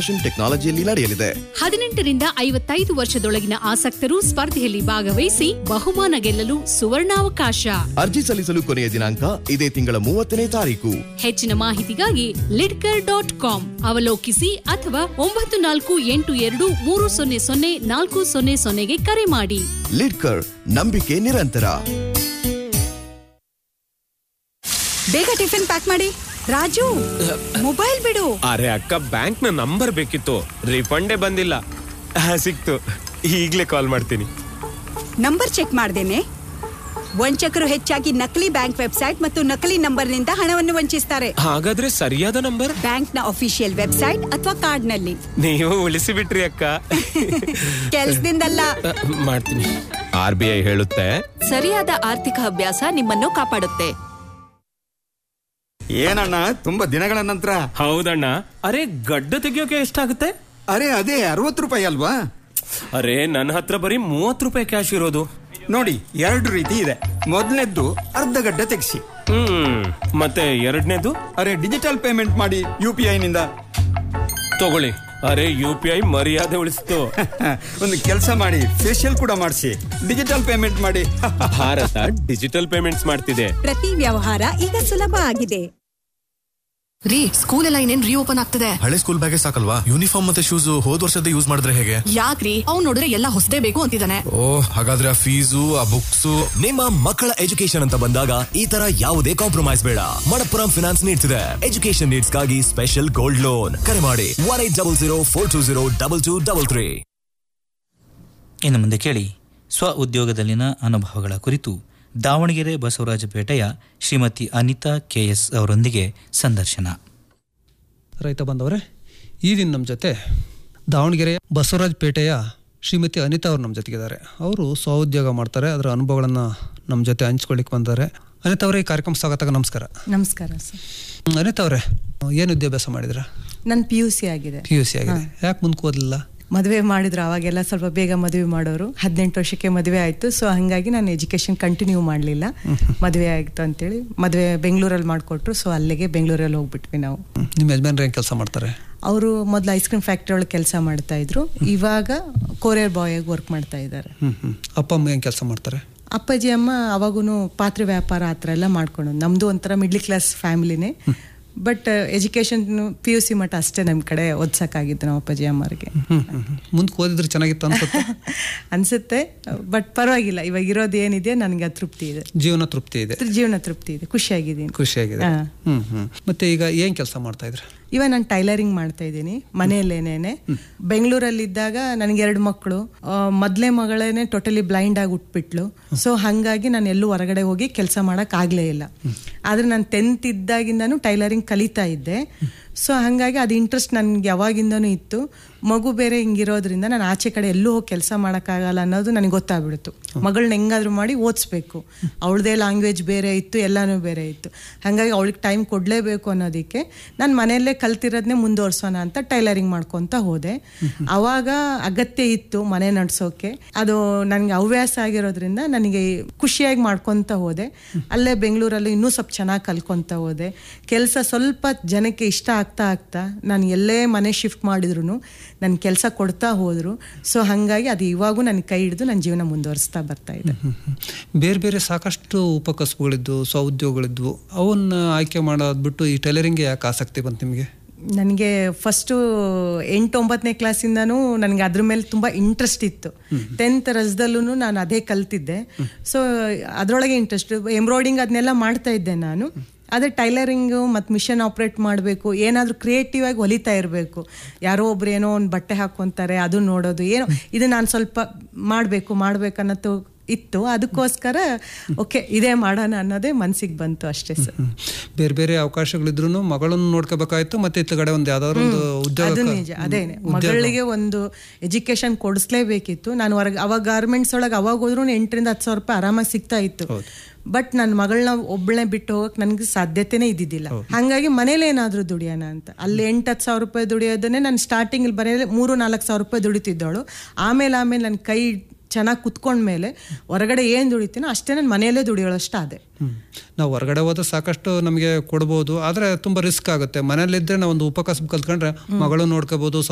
Fashion ಟೆಕ್ನಾಲಜಿಯಲ್ಲಿ ನಡೆಯಲಿದೆ ಹದಿನೆಂಟರಿಂದ ಐವತ್ತೈದು ವರ್ಷದೊಳಗಿನ ಆಸಕ್ತರು ಸ್ಪರ್ಧೆಯಲ್ಲಿ ಭಾಗವಹಿಸಿ ಬಹುಮಾನ ಗೆಲ್ಲಲು ಸುವರ್ಣಾವಕಾಶ ಅರ್ಜಿ ಸಲ್ಲಿಸಲು ಕೊನೆಯ ದಿನಾಂಕ ಇದೇ ತಿಂಗಳ ಮೂವತ್ತನೇ ತಾರೀಕು ಹೆಚ್ಚಿನ ಮಾಹಿತಿಗಾಗಿ ಲಿಡ್ಕರ್ ಡಾಟ್ ಕಾಮ್ ಅವಲೋಕಿಸಿ ಅಥವಾ ಒಂಬತ್ತು ನಾಲ್ಕು ಎಂಟು ಎರಡು ಮೂರು ಸೊನ್ನೆ ಸೊನ್ನೆ ನಾಲ್ಕು ಸೊನ್ನೆ ಸೊನ್ನೆಗೆ ಕರೆ ಮಾಡಿ ಲಿಡ್ಕರ್ ನಂಬಿಕೆ ನಿರಂತರ ಬೇಗ ಟಿಫಿನ್ ಪ್ಯಾಕ್ ಮಾಡಿ ರಾಜು ಮೊಬೈಲ್ ಬಿಡು ಅರೆ ಅಕ್ಕ ಬ್ಯಾಂಕ್ ನ ನಂಬರ್ ಬೇಕಿತ್ತು ರಿಫಂಡೇ ಬಂದಿಲ್ಲ ಆ, ಸಿಕ್ತು ಈಗ್ಲೇ ಕಾಲ್ ಮಾಡ್ತೀನಿ ನಂಬರ್ ಚೆಕ್ ಮಾಡ್ದೇನೆ ವಂಚಕರು ಹೆಚ್ಚಾಗಿ ನಕಲಿ ಬ್ಯಾಂಕ್ ವೆಬ್ಸೈಟ್ ಮತ್ತು ನಕಲಿ ನಂಬರ್ನಿಂದ ಹಣವನ್ನು ವಂಚಿಸ್ತಾರೆ ಹಾಗಾದ್ರೆ ಸರಿಯಾದ ನಂಬರ್ ಬ್ಯಾಂಕ್ನ ಅಫಿಷಿಯಲ್ ವೆಬ್ಸೈಟ್ ಅಥವಾ ಕಾರ್ಡ್ನಲ್ಲಿ ನೀವು ಉಳಿಸಿ ಬಿಟ್ರಿ ಅಕ್ಕ ಕೆಲ್ಸದಿಂದಲ್ಲ ಆ, ಮಾಡ್ತೀನಿ ಆರ್ ಬಿ ಐ ಹೇಳುತ್ತೆ ಸರಿಯಾದ ಆರ್ಥಿಕ ಅಭ್ಯಾಸ ನಿಮ್ಮನ್ನು ಕಾಪಾಡುತ್ತೆ ಏನಣ್ಣ ತುಂಬಾ ದಿನಗಳ ನಂತರ ಹೌದಣ್ಣ ಅರೆ ಗಡ್ಡ ತೆಗಿಯೋಕೆ ಎಷ್ಟಾಗುತ್ತೆ ಅರೆ ಅದೇ ಅರವತ್ತು ರೂಪಾಯಿ ಅಲ್ವಾ ಅರೆ ನನ್ನ ಹತ್ರ ಬರೀ ಮೂವತ್ತು ರೂಪಾಯಿ ಕ್ಯಾಶ್ ಇರೋದು ನೋಡಿ ಎರಡು ರೀತಿ ಇದೆ ಮೊದಲನೇದ್ದು ಅರ್ಧ ಗಡ್ಡೆ ತೆಗೆಸಿ ಹ್ಮ್ ಮತ್ತೆ ಎರಡನೇದು ಅರೆ ಡಿಜಿಟಲ್ ಪೇಮೆಂಟ್ ಮಾಡಿ ಯು ಪಿ ಐನಿಂದ ತಗೊಳ್ಳಿ ಅರೆ ಯು ಪಿ ಐ ಮರ್ಯಾದೆ ಉಳಿಸ್ತು ಒಂದು ಕೆಲಸ ಮಾಡಿ ಫೇಶಿಯಲ್ ಕೂಡ ಮಾಡಿಸಿ ಡಿಜಿಟಲ್ ಪೇಮೆಂಟ್ ಮಾಡಿ ಭಾರತ ಡಿಜಿಟಲ್ ಪೇಮೆಂಟ್ಸ್ ಮಾಡ್ತಿದೆ ಪ್ರತಿ ವ್ಯವಹಾರ ಈಗ ಸುಲಭ ಆಗಿದೆ ರೀ ಸ್ಕೂಲ್ ಎಲ್ಲ ಇನ್ನೇನ್ ರೀಓಪನ್ ಆಗ್ತದೆ ಹಳೆ ಸ್ಕೂಲ್ ಬ್ಯಾಗೆ ಸಾಕಲ್ವಾ ಯೂನಿಫಾರ್ಮ್ ಮತ್ತೆ ಶೂಸ್ ಹೋದ್ ವರ್ಷದ ಯೂಸ್ ಮಾಡಿದ್ರೆ ಹೇಗೆ ಯಾಕ್ರಿ ಅವ್ನ್ ನೋಡಿದ್ರೆ ಎಲ್ಲ ಹೊಸದೇ ಬೇಕು ಅಂತಿದ್ದಾನೆ ಓ ಹಾಗಾದ್ರೆ ಆ ಫೀಸು ಆ ಬುಕ್ಸು ನಿಮ್ಮ ಮಕ್ಕಳ ಎಜುಕೇಶನ್ ಅಂತ ಬಂದಾಗ ಈ ತರ ಯಾವುದೇ ಕಾಂಪ್ರಮೈಸ್ ಬೇಡ ಮಣಪ್ಪುರಂ ಫಿನಾನ್ಸ್ ನೀಡ್ತಿದೆ ಎಜುಕೇಶನ್ ನೀಡ್ಸ್ ಗಾಗಿ ಸ್ಪೆಷಲ್ ಗೋಲ್ಡ್ ಲೋನ್ ಕರೆ ಮಾಡಿ one eight double zero four two zero double two double three ಇನ್ನು ಮುಂದೆ ಕೇಳಿ ಸ್ವ ಉದ್ಯೋಗದಲ್ಲಿನ ಅನುಭವಗಳ ಕುರಿತು ದಾವಣಗೆರೆ ಬಸವರಾಜಪೇಟೆಯ ಶ್ರೀಮತಿ ಅನಿತಾ ಕೆಎಸ್ ಅವರೊಂದಿಗೆ ಸಂದರ್ಶನ ರೈತ ಬಂದವರೇ ಈ ದಿನ ನಮ್ಮ ಜೊತೆ ದಾವಣಗೆರೆಯ ಬಸವರಾಜಪೇಟೆಯ ಶ್ರೀಮತಿ ಅನಿತಾ ಅವರು ನಮ್ಮ ಜೊತೆಗಿದ್ದಾರೆ ಅವರು ಸ್ವಉದ್ಯೋಗ ಮಾಡ್ತಾರೆ ಅದರ ಅನುಭವಗಳನ್ನು ನಮ್ಮ ಜೊತೆ ಹಂಚ್ಕೊಳ್ಳಿಕ್ಕೆ ಬಂದ್ದಾರೆ ಅನಿತಾ ಅವರೇ ಈ ಕಾರ್ಯಕ್ರಮ ಸ್ವಾಗತ ನಮಸ್ಕಾರ ನಮಸ್ಕಾರ ಸರ್ ಹ್ಮ್, ಅನಿತಾ ಅವರೇ ಏನು ವಿದ್ಯಾಭ್ಯಾಸ ಮಾಡಿದ್ರ ನನ್ನ ಪಿ ಯು ಸಿ ಆಗಿದೆ ಪಿ ಯು ಸಿ ಆಗಿದೆ ಯಾಕೆ ಮುಂದಕ್ಕೆ ಓದಲಿಲ್ಲ ಮದುವೆ ಮಾಡಿದ್ರು ಅವಾಗೆಲ್ಲ ಸ್ವಲ್ಪ ಬೇಗ ಮದುವೆ ಮಾಡೋರು ಹದಿನೆಂಟು ವರ್ಷಕ್ಕೆ ಮದುವೆ ಆಯಿತು ಸೊ ಹಾಗಾಗಿ ನಾನು ಎಜುಕೇಶನ್ ಕಂಟಿನ್ಯೂ ಮಾಡಲಿಲ್ಲ ಮದುವೆ ಆಯಿತು ಅಂತೇಳಿ ಮದುವೆ ಬೆಂಗಳೂರಲ್ಲಿ ಮಾಡಿಕೊಟ್ರು ಸೊ ಅಲ್ಲಿಗೆ ಬೆಂಗಳೂರಲ್ಲಿ ಹೋಗ್ಬಿಟ್ವಿ ನಾವು ಹ್ಮ್, ನಿಮ್ಮ ಯಜಮಾನ್ರು ಏನು ಕೆಲಸ ಮಾಡ್ತಾರೆ ಅವರು ಮೊದಲು ಐಸ್ ಕ್ರೀಮ್ ಫ್ಯಾಕ್ಟ್ರಿ ಒಳಗೆ ಕೆಲಸ ಮಾಡ್ತಾ ಇದ್ರು ಇವಾಗ ಕೊರಿಯರ್ ಬಾಯ್ ಆಗಿ ವರ್ಕ್ ಮಾಡ್ತಾ ಇದ್ದಾರೆ ಹ್ಮ್ ಹ್ಮ್ ಅಪ್ಪ ಅಮ್ಮ ಏನು ಕೆಲಸ ಮಾಡ್ತಾರೆ ಅಪ್ಪಾಜಿ ಅಮ್ಮ ಅವಾಗೂ ಪಾತ್ರೆ ವ್ಯಾಪಾರ ಆ ಥರ ಎಲ್ಲ ಮಾಡ್ಕೊಂಡು ನಮ್ಮದು ಒಂಥರ ಮಿಡ್ಲ್ ಕ್ಲಾಸ್ ಫ್ಯಾಮಿಲಿನೇ but education P U C ಮಟ್ಟ ಅಷ್ಟೇ ನಮ್ಮ ಕಡೆ ಓದ್ಸಕ್ಕಾಗಿತ್ತು ನಮ್ಮ ಅಪ್ಪಾಜಿ ಅಮ್ಮರಿಗೆ ಹ್ಮ್ ಹ್ಮ್ ಹ್ಮ್. ಮುಂದಕ್ಕೆ ಓದಿದ್ರೆ ಚೆನ್ನಾಗಿತ್ತು ಅನ್ಸುತ್ತೆ ಅನ್ಸುತ್ತೆ ಬಟ್ ಪರವಾಗಿಲ್ಲ ಇವಾಗ ಇರೋದು ಏನಿದೆ ನನಗೆ ತೃಪ್ತಿ ಇದೆ ಜೀವನ ತೃಪ್ತಿ ಇದೆ ಜೀವನ ತೃಪ್ತಿ ಇದೆ ಖುಷಿಯಾಗಿದ್ದೀನಿ ಖುಷಿಯಾಗಿದೆ ಹಾ. ಹ್ಮ್ ಹ್ಮ್ ಮತ್ತೆ ಈಗ ಏನ್ ಕೆಲಸ ಮಾಡ್ತಾ ಇದ್ರೆ ಇವಾಗ ನಾನು ಟೈಲರಿಂಗ್ ಮಾಡ್ತಾ ಇದ್ದೀನಿ ಮನೆಯಲ್ಲೇನೇನೆ ಬೆಂಗಳೂರಲ್ಲಿದ್ದಾಗ ನನಗೆ ಎರಡು ಮಕ್ಕಳು ಮೊದಲೇ ಮಗಳೇನೆ ಟೋಟಲಿ ಬ್ಲೈಂಡ್ ಆಗಿ ಉಟ್ಬಿಟ್ಲು ಸೊ ಹಾಗಾಗಿ ನಾನು ಎಲ್ಲೂ ಹೊರಗಡೆ ಹೋಗಿ ಕೆಲಸ ಮಾಡಕ್ ಆಗ್ಲೇ ಇಲ್ಲ ಆದ್ರೆ ನಾನು ಟೆಂತ್ ಇದ್ದಾಗಿಂದನೂ ಟೈಲರಿಂಗ್ ಕಲಿತಾ ಇದ್ದೆ ಸೊ ಹಾಗಾಗಿ ಅದು ಇಂಟ್ರೆಸ್ಟ್ ನನ್ಗೆ ಯಾವಾಗಿಂದನೂ ಇತ್ತು ಮಗು ಬೇರೆ ಹಿಂಗಿರೋದ್ರಿಂದ ನಾನು ಆಚೆ ಕಡೆ ಎಲ್ಲೂ ಹೋಗಿ ಕೆಲಸ ಮಾಡೋಕ್ಕಾಗಲ್ಲ ಅನ್ನೋದು ನನಗೆ ಗೊತ್ತಾಗ್ಬಿಡ್ತು ಮಗಳನ್ನ ಹೆಂಗಾದ್ರೂ ಮಾಡಿ ಓದಿಸ್ಬೇಕು ಅವಳದೇ ಲ್ಯಾಂಗ್ವೇಜ್ ಬೇರೆ ಇತ್ತು ಎಲ್ಲನೂ ಬೇರೆ ಇತ್ತು ಹಾಗಾಗಿ ಅವಳಿಗೆ ಟೈಮ್ ಕೊಡಲೇಬೇಕು ಅನ್ನೋದಕ್ಕೆ ನಾನು ಮನೆಯಲ್ಲೇ ಕಲ್ತಿರೋದನ್ನೇ ಮುಂದುವರ್ಸೋಣ ಅಂತ ಟೈಲರಿಂಗ್ ಮಾಡ್ಕೊತ ಹೋದೆ ಅವಾಗ ಅಗತ್ಯ ಇತ್ತು ಮನೆ ನಡ್ಸೋಕೆ ಅದು ನನಗೆ ಹವ್ಯಾಸ ಆಗಿರೋದ್ರಿಂದ ನನಗೆ ಖುಷಿಯಾಗಿ ಮಾಡ್ಕೊತ ಹೋದೆ ಅಲ್ಲೇ ಬೆಂಗಳೂರಲ್ಲಿ ಇನ್ನೂ ಸ್ವಲ್ಪ ಚೆನ್ನಾಗಿ ಕಲ್ಕೊತ ಹೋದೆ ಕೆಲಸ ಸ್ವಲ್ಪ ಜನಕ್ಕೆ ಇಷ್ಟ ಆಗ್ತಾ ಆಗ್ತಾ ನಾನು ಎಲ್ಲೇ ಮನೆ ಶಿಫ್ಟ್ ಮಾಡಿದ್ರು ನನ್ನ ಕೆಲಸ ಕೊಡ್ತಾ ಹೋದ್ರು ಸೊ ಹಾಗಾಗಿ ಅದು ಇವಾಗೂ ನನ್ನ ಕೈ ಹಿಡಿದು ನನ್ನ ಜೀವನ ಮುಂದುವರಿಸ್ತಾ ಬರ್ತಾ ಇದೆ ಹ್ಮ್ ಹ್ಮ್. ಬೇರೆ ಬೇರೆ ಸಾಕಷ್ಟು ಉಪಕಸಬುಗಳಿದ್ವು ಸ್ವಉದ್ಯೋಗಗಳಿದ್ವು ಅವನ್ನ ಆಯ್ಕೆ ಮಾಡೋದ್ ಬಿಟ್ಟು ಈ ಟೈಲರಿಂಗ್ಗೆ ಯಾಕೆ ಆಸಕ್ತಿ ಬಂತು ನಿಮಗೆ ನನಗೆ ಫಸ್ಟು ಎಂಟು ಒಂಬತ್ತನೇ ಕ್ಲಾಸಿಂದನೂ ನನಗೆ ಅದ್ರ ಮೇಲೆ ತುಂಬ ಇಂಟ್ರೆಸ್ಟ್ ಇತ್ತು ಟೆಂತ್ ರಸದಲ್ಲೂ ನಾನು ಅದೇ ಕಲ್ತಿದ್ದೆ ಸೊ ಅದರೊಳಗೆ ಇಂಟ್ರೆಸ್ಟ್ ಎಂಬ್ರಾಯ್ಡಿಂಗ್ ಅದನ್ನೆಲ್ಲ ಮಾಡ್ತಾ ಇದ್ದೆ ನಾನು ಆದರೆ ಟೈಲರಿಂಗು ಮತ್ತು ಮಿಷನ್ ಆಪ್ರೇಟ್ ಮಾಡಬೇಕು ಏನಾದರೂ ಕ್ರಿಯೇಟಿವ್ ಆಗಿ ಹೊಲಿತಾ ಇರಬೇಕು ಯಾರೋ ಒಬ್ರು ಏನೋ ಒಂದು ಬಟ್ಟೆ ಹಾಕ್ಕೊಂತಾರೆ ಅದು ನೋಡೋದು ಏನೋ ಇದು ನಾನು ಸ್ವಲ್ಪ ಮಾಡಬೇಕು ಮಾಡಬೇಕನ್ನೋದು ಇತ್ತು ಅದಕ್ಕೋಸ್ಕರ ಓಕೆ ಇದೇ ಮಾಡೋಣ ಅನ್ನೋದೇ ಮನ್ಸಿಗೆ ಬಂತು ಅಷ್ಟೇ ಸರ್ ಬೇರೆ ಬೇರೆ ಅವಕಾಶಗಳಿದ್ರು ಮಗಳನ್ನು ನೋಡ್ಕೋಬೇಕಾಯ್ತು ಮತ್ತೆ ಇತ್ತ ಕಡೆ ಒಂದು ಯಾವ್ದಾದ್ರು ಒಂದು ಉದ್ಯೋಗ ಅದು ನಿಜ ಅದೇನೆ ಮಗಳಿಗೆ ಒಂದು ಎಜುಕೇಶನ್ ಕೊಡಿಸ್ಲೇಬೇಕಿತ್ತು ನಾನು ಹೊರಗೆ ಅವಾಗ ಗಾರ್ಮೆಂಟ್ಸ್ ಒಳಗೆ ಅವಾಗ ಹೋದ್ರು ಎಂಟರಿಂದ ಹತ್ತು ಸಾವಿರ ರೂಪಾಯಿ ಆರಾಮಾಗಿ ಸಿಗ್ತಾ ಇತ್ತು ಬಟ್ ನನ್ನ ಮಗಳನ್ನ ಒಬ್ಬಳನ್ನೇ ಬಿಟ್ಟು ಹೋಗಕ್ ನನಗೆ ಸಾಧ್ಯತೆನೇ ಇದ್ದಿದ್ದಿಲ್ಲ ಹಾಗಾಗಿ ಮನೇಲಿ ಏನಾದ್ರೂ ದುಡಿಯೋಣ ಅಂತ ಅಲ್ಲಿ ಎಂಟು ಹತ್ತು ಸಾವಿರ ರೂಪಾಯಿ ದುಡಿಯೋದನ್ನೇ ನಾನು ಸ್ಟಾರ್ಟಿಂಗ್ ಬರೀ ಮೂರು ನಾಲ್ಕು ಸಾವಿರ ರೂಪಾಯಿ ದುಡಿತಿದ್ದವಳು ಆಮೇಲೆ ಆಮೇಲೆ ನನ್ನ ಕೈ ಚೆನ್ನಾಗಿ ಕುತ್ಕೊಂಡ್ಮೇಲೆ ಹೊರಗಡೆ ಏನು ದುಡಿತೀನೋ ಅಷ್ಟೇ ನಾನು ಮನೆಯಲ್ಲೇ ದುಡಿಯೋಳಷ್ಟು ಅದೇ ಹ್ಮ್. ನಾವು ಹೊರಗಡೆ ಹೋದ್ರೆ ಸಾಕಷ್ಟು ನಮಗೆ ಕೊಡ್ಬೋದು ಆದ್ರೆ ತುಂಬಾ ರಿಸ್ಕ್ ಆಗುತ್ತೆ ಮನೇಲಿದ್ರೆ ನಾವು ಒಂದು ಉಪಕಸಬ್ ಕಲ್ತ್ಕೊಂಡ್ರೆ ಮಗಳು ನೋಡ್ಕೋಬಹುದು